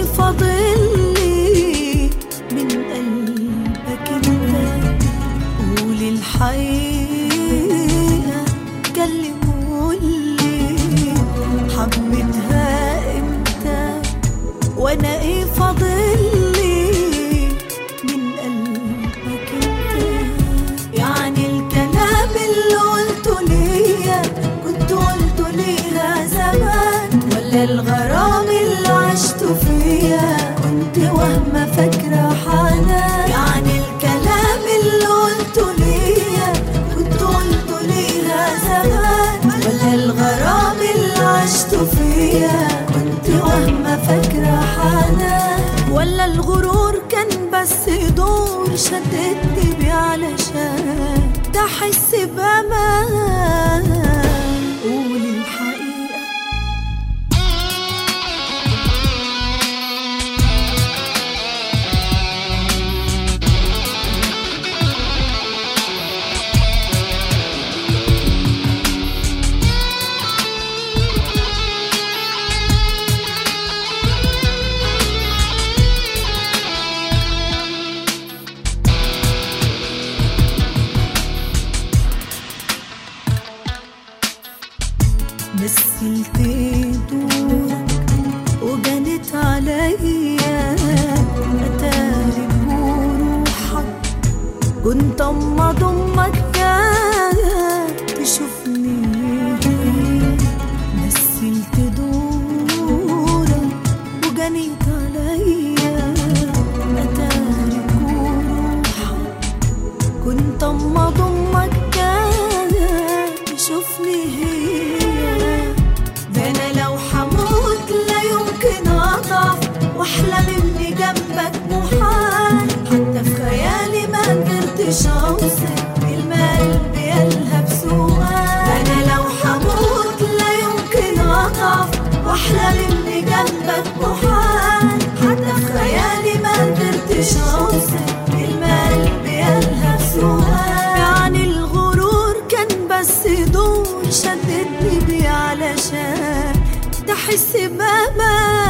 فاضل لي من قلبك انت قول الحقيقة كلم وقولي حبيتها امتى وانا ايه فاضل لي من قلبك انت يعني الكلام اللي قلته ليا كنت قلته ليها زمان ولا الغرام اللي عشته فيا كنت وهمة فاكرة حنان يعني الكلام اللي قلته ليا كنت قلته ليها زمان ولا الغرام اللي عشته فيا كنت وهمة فاكرة حنان ولا الغرور كان بس دور شدتني بيه علشان تحس بأمان قول الحقيقة مثلت دورك وجنت عليا اتاري بروحك كنت اما ضمك يا تشوفني مثلت دورك وجنت عليا اتاري بروحك كنت اما ضمك كان تشوفني هي ده انا لو حموت لا يمكن اضعف واحلى مني جنبك محال حتى في خيالي ما قدرتش اوصف كلمة قلبي قالها بسؤال ده انا لو حموت لا يمكن اضعف واحلى مني جنبك محال حتى في خيالي ما قدرتش اوصف كلمة قلبي قالها بسؤال يعني الغرور كان بس دور شدتني بيه علشان تحس بأمان